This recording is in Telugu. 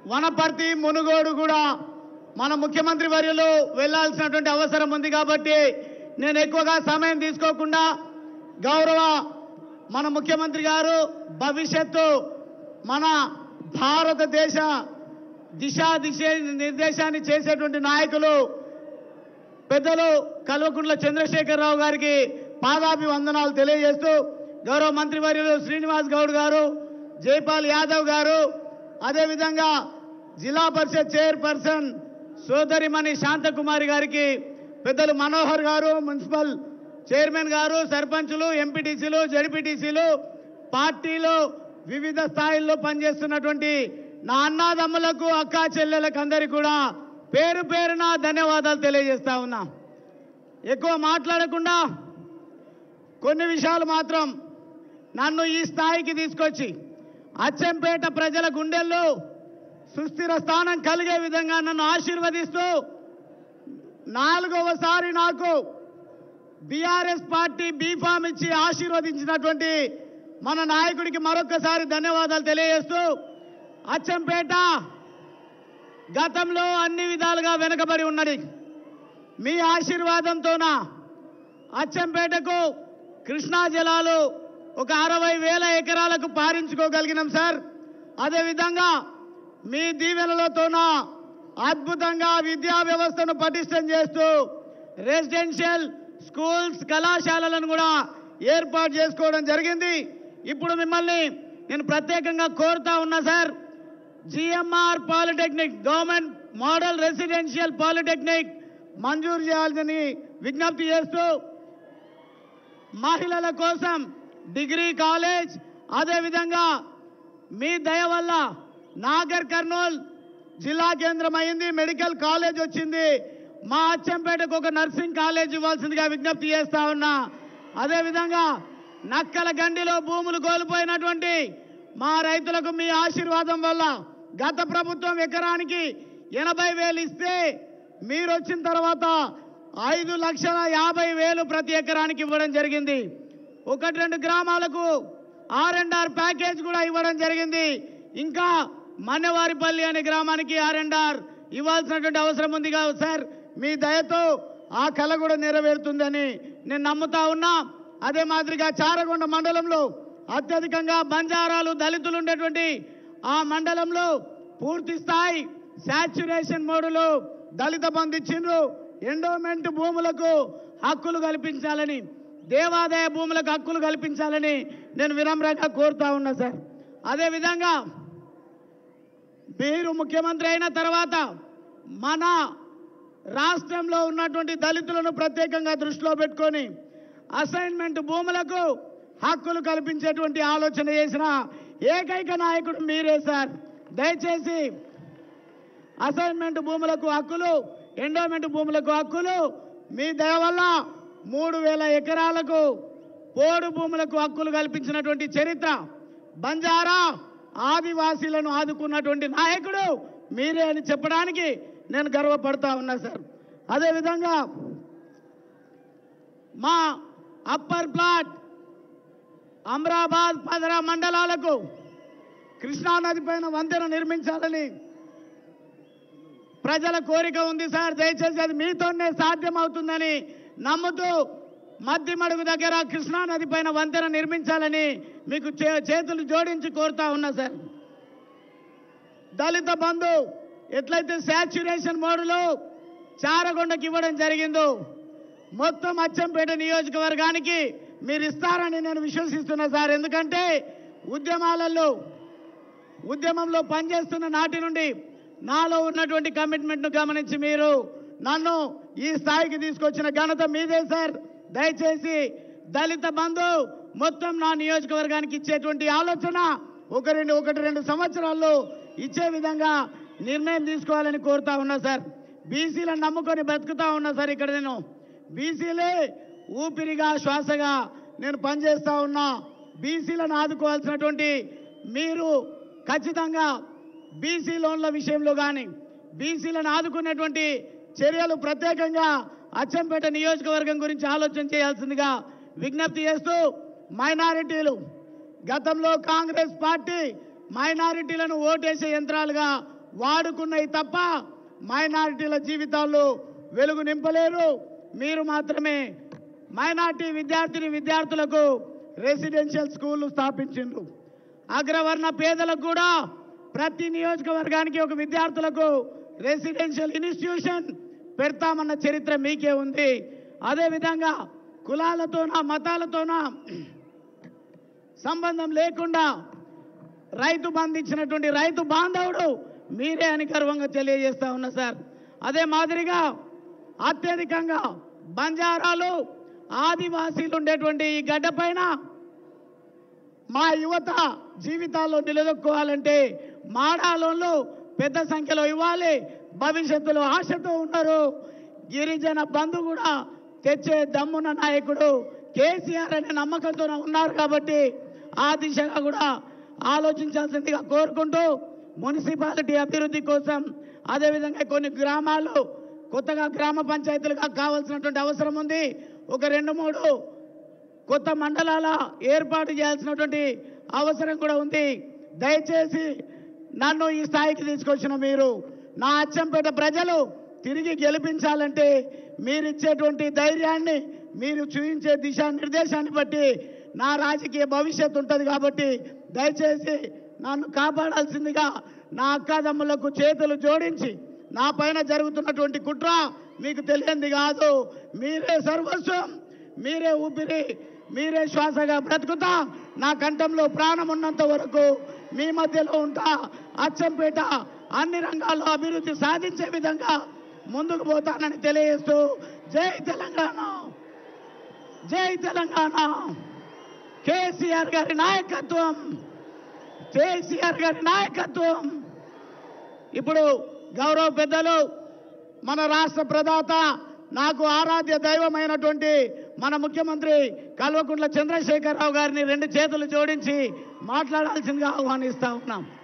వనపర్తి మునుగోడు కూడా మన ముఖ్యమంత్రి వర్యులు వెళ్ళాల్సినటువంటి అవసరం ఉంది కాబట్టి నేను ఎక్కువగా సమయం తీసుకోకుండా గౌరవ మన ముఖ్యమంత్రి గారు భవిష్యత్తు మన భారతదేశ దిశా దిశ నిర్దేశాన్ని చేసేటువంటి నాయకులు పెద్దలు కల్వకుంట్ల చంద్రశేఖరరావు గారికి పాదాభివందనాలు తెలియజేస్తూ గౌరవ మంత్రివర్యులు శ్రీనివాస్ గౌడ్ గారు జైపాల్ యాదవ్ గారు అదేవిధంగా జిల్లా పరిషత్ చైర్పర్సన్ సోదరిమణి శాంతకుమారి గారికి పెద్దలు మనోహర్ గారు మున్సిపల్ చైర్మన్ గారు సర్పంచులు ఎంపీటీసీలు జడ్పీటీసీలు పార్టీలు వివిధ స్థాయిల్లో పనిచేస్తున్నటువంటి నా అన్నాదమ్ములకు అక్కా చెల్లెలకు అందరికీ కూడా పేరు పేరున ధన్యవాదాలు తెలియజేస్తా ఉన్నా ఎక్కువ మాట్లాడకుండా కొన్ని విషయాలు మాత్రం నన్ను ఈ స్థాయికి తీసుకొచ్చి అచ్చంపేట ప్రజల గుండెల్లో సుస్థిర స్థానం కలిగే విధంగా నన్ను ఆశీర్వదిస్తూ నాలుగవసారి నాకు బీఆర్ఎస్ పార్టీ బీఫామ్ ఇచ్చి ఆశీర్వదించినటువంటి మన నాయకుడికి మరొక్కసారి ధన్యవాదాలు తెలియజేస్తూ అచ్చంపేట గతంలో అన్ని విధాలుగా వెనుకబడి ఉన్నది మీ ఆశీర్వాదంతోన అచ్చంపేటకు కృష్ణా జలాలు ఒక అరవై వేల ఎకరాలకు పారించుకోగలిగినాం సార్ అదేవిధంగా మీ దీవెనలతోన అద్భుతంగా విద్యా వ్యవస్థను పటిష్టం చేస్తూ రెసిడెన్షియల్ స్కూల్స్ కళాశాలలను కూడా ఏర్పాటు చేసుకోవడం జరిగింది ఇప్పుడు మిమ్మల్ని నేను ప్రత్యేకంగా కోరుతా ఉన్నా sir GMR polytechnic government model residential polytechnic మంజూరు చేయాలని విజ్ఞప్తి చేస్తూ మహిళల కోసం డిగ్రీ కాలేజ్ అదేవిధంగా మీ దయ వల్ల నాగర్ కర్నూల్ జిల్లా కేంద్రం అయింది మెడికల్ కాలేజ్ వచ్చింది మా అచ్చంపేటకు ఒక నర్సింగ్ కాలేజ్ ఇవ్వాల్సిందిగా విజ్ఞప్తి చేస్తా ఉన్నా అదేవిధంగా నక్కల గండిలో భూములు కోల్పోయినటువంటి మా రైతులకు మీ ఆశీర్వాదం వల్ల గత ప్రభుత్వం ఎకరానికి ఎనభై వేలు ఇస్తే మీరు వచ్చిన తర్వాత ఐదు లక్షల యాభై వేలు ప్రతి ఎకరానికి ఇవ్వడం జరిగింది ఒకటి రెండు గ్రామాలకు ఆర్ అండ్ ఆర్ ప్యాకేజ్ కూడా ఇవ్వడం జరిగింది ఇంకా మన్నెవారిపల్లి అనే గ్రామానికి ఆర్ అండ్ ఆర్ ఇవ్వాల్సినటువంటి అవసరం ఉంది కాదు సార్ మీ దయతో ఆ కళ కూడా నెరవేరుతుందని నేను నమ్ముతా ఉన్నా అదే మాదిరిగా చారగొండ మండలంలో అత్యధికంగా బంజారాలు దళితులు ఉండేటువంటి ఆ మండలంలో పూర్తి స్థాయి శాచ్యురేషన్ మోడులో దళిత బంధు ఇచ్చిండ్రు ఎండోమెంట్ భూములకు హక్కులు కల్పించాలని దేవాదాయ భూములకు హక్కులు కల్పించాలని నేను వినమ్రంగా కోరుతా ఉన్నా సార్ అదేవిధంగా మీరు ముఖ్యమంత్రి అయిన తర్వాత మన రాష్ట్రంలో ఉన్నటువంటి దళితులను ప్రత్యేకంగా దృష్టిలో పెట్టుకొని అసైన్మెంట్ భూములకు హక్కులు కల్పించేటువంటి ఆలోచన చేసిన ఏకైక నాయకుడు మీరే సార్ దయచేసి అసైన్మెంట్ భూములకు హక్కులు ఎండోమెంట్ భూములకు హక్కులు మీ దయ వల్ల మూడు వేల ఎకరాలకు పోడు భూములకు హక్కులు కల్పించినటువంటి చరిత్ర బంజారా ఆదివాసీలను ఆదుకున్నటువంటి నాయకుడు మీరే అని చెప్పడానికి నేను గర్వపడతా ఉన్నా సార్ అదేవిధంగా మా అప్పర్ ప్లాట్ అమరాబాద్ పదరా మండలాలకు కృష్ణానది పైన వంతెన నిర్మించాలని ప్రజల కోరిక ఉంది సార్ దయచేసి అది మీతోనే సాధ్యం అవుతుందని నమ్ముతూ మద్దిమడుగు దగ్గర కృష్ణా నది పైన వంతెన నిర్మించాలని మీకు చే- చేతులు జోడించి కోరుతా ఉన్నా సార్ దళిత బంధు ఎట్లయితే శాచ్యురేషన్ మోడులో చారగొండకి ఇవ్వడం జరిగిందో మొత్తం అచ్చంపేట నియోజకవర్గానికి మీరు ఇస్తారని నేను విశ్వసిస్తున్నా సార్ ఎందుకంటే ఉద్యమాలలో ఉద్యమంలో పనిచేస్తున్న నాటి నుండి నాలో ఉన్నటువంటి కమిట్మెంట్ను గమనించి మీరు నన్ను ఈ స్థాయికి తీసుకొచ్చిన ఘనత మీదే సార్ దయచేసి దళిత బంధు మొత్తం నా నియోజకవర్గానికి ఇచ్చేటువంటి ఆలోచన ఒక రెండు ఒకటి రెండు సంవత్సరాల్లో ఇచ్చే విధంగా నిర్ణయం తీసుకోవాలని కోరుతా ఉన్నా సార్ బీసీలను నమ్ముకొని బతుకుతా ఉన్నా సార్ ఇక్కడ నేను బీసీలే ఊపిరిగా శ్వాసగా నేను పనిచేస్తా ఉన్నా బీసీలను ఆదుకోవాల్సినటువంటి మీరు ఖచ్చితంగా బీసీ లోన్ల విషయంలో కానీ బీసీలను ఆదుకునేటువంటి చర్యలు ప్రత్యేకంగా అచ్చంపేట నియోజకవర్గం గురించి ఆలోచన చేయాల్సిందిగా విజ్ఞప్తి చేస్తూ మైనారిటీలు గతంలో కాంగ్రెస్ పార్టీ మైనారిటీలను ఓటేసే యంత్రాలుగా వాడుకున్నవి తప్ప మైనారిటీల జీవితాల్లో వెలుగు నింపలేరు మీరు మాత్రమే మైనార్టీ విద్యార్థిని విద్యార్థులకు రెసిడెన్షియల్ స్కూళ్లు స్థాపించిండ్రు అగ్రవర్ణ పేదలకు కూడా ప్రతి నియోజకవర్గానికి ఒక విద్యార్థులకు రెసిడెన్షియల్ ఇన్స్టిట్యూషన్ పెడతామన్న చరిత్ర మీకే ఉంది అదేవిధంగా కులాలతోనా మతాలతోనా సంబంధం లేకుండా రైతు బంధించినటువంటి రైతు బాంధవుడు మీరే అని గర్వంగా తెలియజేస్తా ఉన్నా సార్ అదే మాదిరిగా అత్యధికంగా బంజారాలు ఆదివాసీలు ఉండేటువంటి ఈ గడ్డ పైన మా యువత జీవితాల్లో నిలదొక్కోవాలంటే మాడాలోళ్ళు పెద్ద సంఖ్యలో ఇవ్వాలి భవిష్యత్తులో ఆశతో ఉన్నారు గిరిజన బంధు కూడా తెచ్చే దమ్మున నాయకుడు కేసీఆర్ అనే నమ్మకంతో ఉన్నారు కాబట్టి ఆ దిశగా కూడా ఆలోచించాల్సిందిగా కోరుకుంటూ మున్సిపాలిటీ అభివృద్ధి కోసం అదేవిధంగా కొన్ని గ్రామాలు కొత్తగా గ్రామ పంచాయతీలుగా కావాల్సినటువంటి అవసరం ఉంది ఒక రెండు మూడు కొత్త మండలాల ఏర్పాటు చేయాల్సినటువంటి అవసరం కూడా ఉంది దయచేసి నన్ను ఈ స్థాయికి తీసుకొచ్చిన మీరు నా అచ్చంపేట ప్రజలు తిరిగి గెలిపించాలంటే మీరిచ్చేటువంటి ధైర్యాన్ని మీరు చూపించే దిశానిర్దేశాన్ని బట్టి నా రాజకీయ భవిష్యత్తు ఉంటుంది కాబట్టి దయచేసి నన్ను కాపాడాల్సిందిగా నా అక్కాదమ్ములకు చేతులు జోడించి నా పైన జరుగుతున్నటువంటి కుట్ర మీకు తెలియంది కాదు మీరే సర్వస్వం మీరే ఊపిరి మీరే శ్వాసగా బ్రతుకుతా నా కంఠంలో ప్రాణం ఉన్నంత వరకు మీ మధ్యలో ఉంటా అచ్చంపేట అన్ని రంగాల్లో అభివృద్ధి సాధించే విధంగా ముందుకు పోతానని తెలియజేస్తూ జై తెలంగాణ జై తెలంగాణ కేసీఆర్ గారి నాయకత్వం కేసీఆర్ గారి నాయకత్వం ఇప్పుడు గౌరవ పెద్దలు మన రాష్ట్ర ప్రదాత నాకు ఆరాధ్య దైవమైనటువంటి మన ముఖ్యమంత్రి కల్వకుంట్ల చంద్రశేఖరరావు గారిని రెండు చేతులు జోడించి మాట్లాడాల్సిందిగా ఆహ్వానిస్తా ఉన్నాం